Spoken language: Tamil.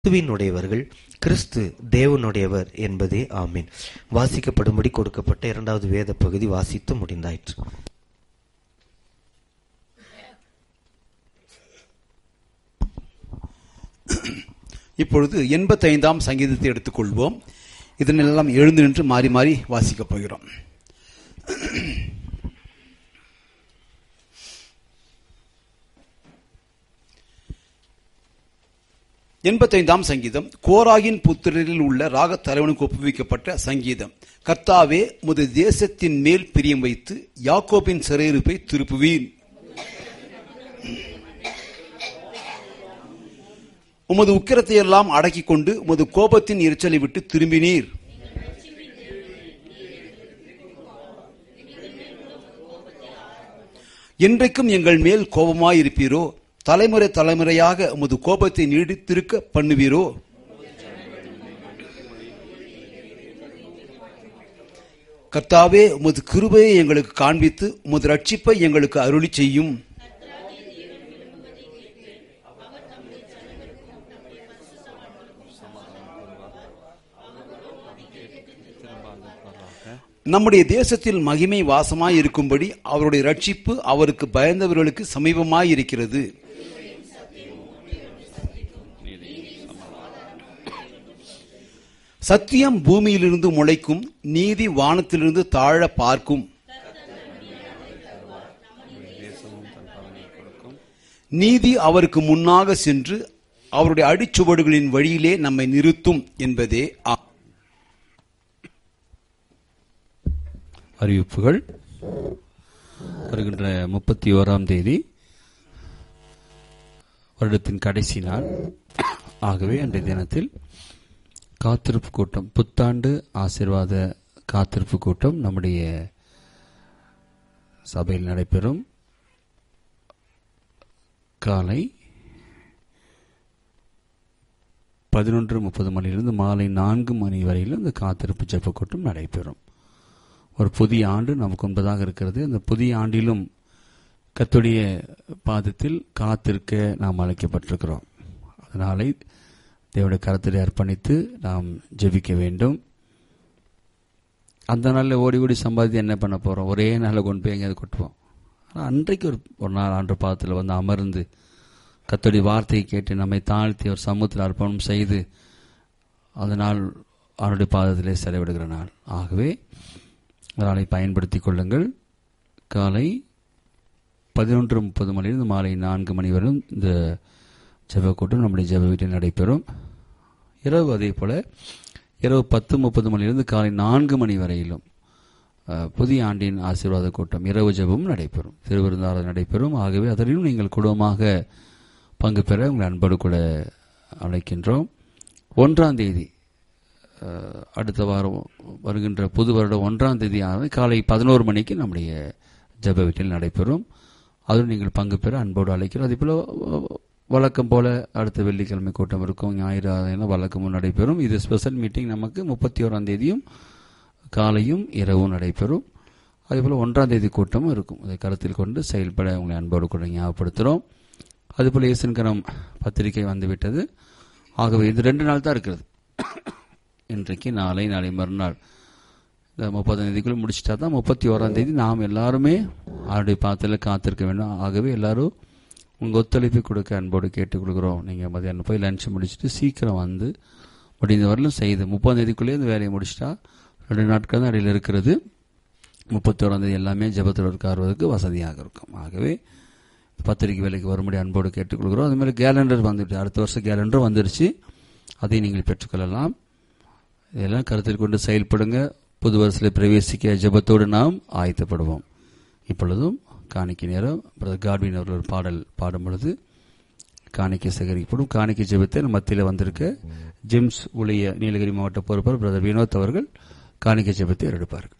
கிறிஸ்துவினுடையவர்கள் கிறிஸ்து தேவனுடையவர் என்பதே ஆமீன் வாசிக்கப்படும்படி கொடுக்கப்பட்ட இரண்டாவது வேத பகுதி வாசித்து முடிந்தாயிற்று இப்பொழுது எண்பத்தைந்தாம் சங்கீதத்தை எடுத்துக்கொள்வோம் இதனெல்லாம் எழுந்து நின்று மாறி மாறி வாசிக்கப் போகிறோம் எண்பத்தைந்தாம் சங்கீதம் கோராகின் புத்திரரில் உள்ள ராகத் தலைவனுக்கு ஒப்புவிக்கப்பட்ட சங்கீதம் கர்த்தாவே முது தேசத்தின் மேல் பிரியம் வைத்து யாக்கோபின் சிறையிருப்பை திருப்புவீன் உமது உக்கிரத்தை எல்லாம் அடக்கிக் கொண்டு உமது கோபத்தின் எரிச்சலை விட்டு திரும்பினீர் என்றைக்கும் எங்கள் மேல் கோபமாயிருப்பீரோ தலைமுறை தலைமுறையாக உமது கோபத்தை நீடித்திருக்க பண்ணுவீரோ கர்த்தாவே உமது கிருபையை எங்களுக்கு காண்பித்து உமது ரட்சிப்பை எங்களுக்கு அருளி செய்யும் நம்முடைய தேசத்தில் மகிமை வாசமாய் இருக்கும்படி அவருடைய ரட்சிப்பு அவருக்கு பயந்தவர்களுக்கு சமீபமாய் இருக்கிறது சத்தியம் பூமியிலிருந்து முளைக்கும் நீதி வானத்திலிருந்து தாழ பார்க்கும் நீதி அவருக்கு முன்னாக சென்று அவருடைய அடிச்சுவடுகளின் வழியிலே நம்மை நிறுத்தும் என்பதே ஆ அறிவிப்புகள் வருகின்ற முப்பத்தி ஓராம் தேதி வருடத்தின் கடைசி நாள் ஆகவே அன்றைய தினத்தில் காத்திருப்பு கூட்டம் புத்தாண்டு ஆசீர்வாத காத்திருப்பு கூட்டம் நம்முடைய சபையில் நடைபெறும் காலை பதினொன்று முப்பது மணியிலிருந்து மாலை நான்கு மணி வரையிலும் இந்த காத்திருப்பு ஜெப கூட்டம் நடைபெறும் ஒரு புதிய ஆண்டு நமக்கு முன்பதாக இருக்கிறது அந்த புதிய ஆண்டிலும் கத்துடைய பாதத்தில் காத்திருக்க நாம் அழைக்கப்பட்டிருக்கிறோம் அதனாலே தேவனுடைய கரத்தில் அர்ப்பணித்து நாம் ஜெபிக்க வேண்டும் அந்த நாளில் ஓடி ஓடி சம்பாதித்து என்ன பண்ண போகிறோம் ஒரே நாளில் கொண்டு போய் எங்கேயாவது கொட்டுவோம் ஆனால் அன்றைக்கு ஒரு ஒரு நாள் ஆண்டு பாதத்தில் வந்து அமர்ந்து கத்தோடைய வார்த்தையை கேட்டு நம்மை தாழ்த்தி ஒரு சமூகத்தில் அர்ப்பணம் செய்து அதனால் அவனுடைய பாதத்திலே செலவிடுகிற நாள் ஆகவே அதனை பயன்படுத்திக் கொள்ளுங்கள் காலை பதினொன்று முப்பது மணியிலிருந்து மாலை நான்கு மணி வரை இந்த ஜெப கூட்டம் நம்முடைய ஜெப வீட்டில் நடைபெறும் இரவு அதே போல இரவு பத்து முப்பது மணியிலிருந்து காலை நான்கு மணி வரையிலும் அஹ், புதிய ஆண்டின் ஆசீர்வாத கூட்டம் இரவு ஜெபமும் நடைபெறும் திருவிருந்தாளர் நடைபெறும் ஆகவே அதனிலும் நீங்கள் குடும்பமாக பங்கு பெற உங்களை அன்போடு கூட அழைக்கின்றோம் ஒன்றாம் தேதி அஹ், அடுத்த வாரம் வருகின்ற புது வருடம் ஒன்றாம் தேதி ஆனது காலை பதினோரு மணிக்கு நம்முடைய ஜெப வீட்டில் நடைபெறும் அதில் நீங்கள் பங்கு பெற அன்போடு அழைக்கிறோம் அதே போல அஹ், வழக்கம் போல அடுத்த வெள்ளிக்கிழமை கூட்டம் இருக்கும் ஞாயிறு ஆராதனை வழக்கமும் நடைபெறும் இது ஸ்பெஷல் மீட்டிங் நமக்கு முப்பத்தி ஓராம் தேதியும் காலையும் இரவும் நடைபெறும் அதே போல் ஒன்றாம் தேதி கூட்டமும் இருக்கும் அதை கருத்தில் கொண்டு செயல்பட உங்களை அன்போடு கூட ஞாபகப்படுத்துகிறோம் அதுபோல் இயேசுன்கரம் பத்திரிகை வந்துவிட்டது ஆகவே இது ரெண்டு நாள் தான் இருக்கிறது இன்றைக்கு நாளை நாளை மறுநாள் இந்த முப்பதாம் தேதிக்குள்ள முடிச்சிட்டா தான் முப்பத்தி ஓராம் தேதி நாம் எல்லாருமே அவருடைய பாத்திர காத்திருக்க வேண்டும் ஆகவே எல்லாரும் உங்கள் ஒத்துழைப்பு கொடுக்க அன்போடு கேட்டுக்கொள்கிறோம் நீங்கள் மதியானம் போய் லஞ்ச் முடிச்சுட்டு சீக்கிரம் வந்து முடிந்த வரலும் செய்து முப்பதாம் தேதிக்குள்ளேயே இந்த வேலையை முடிச்சிட்டா ரெண்டு நாட்கள் தான் இடையில் இருக்கிறது முப்பத்தோராம் தேதி எல்லாமே ஜெபத்தில் உட்காருவதற்கு வசதியாக இருக்கும் ஆகவே பத்திரிகை வேலைக்கு வரும்படி அன்போடு கேட்டுக்கொள்கிறோம் அதே மாதிரி கேலண்டர் வந்துட்டு அடுத்த வருஷம் கேலண்டர் வந்துருச்சு அதை நீங்கள் பெற்றுக்கொள்ளலாம் இதெல்லாம் கருத்தில் கொண்டு செயல்படுங்க புது வருஷத்தில் பிரவேசிக்க ஜெபத்தோடு நாம் ஆயத்தப்படுவோம் இப்பொழுதும் காணிக்கை நேரம் பிரதர் காட்வின் அவர்கள் ஒரு பாடல் பாடும் பொழுது காணிக்கை சேகரிக்கப்படும் காணிக்கை ஜெபத்தில் மத்தியில் வந்திருக்க ஜிம்ஸ் உடைய நீலகிரி மாவட்ட பொறுப்பாளர் பிரதர் வினோத் அவர்கள் காணிக்கை ஜெபத்தை எடுப்பார்கள்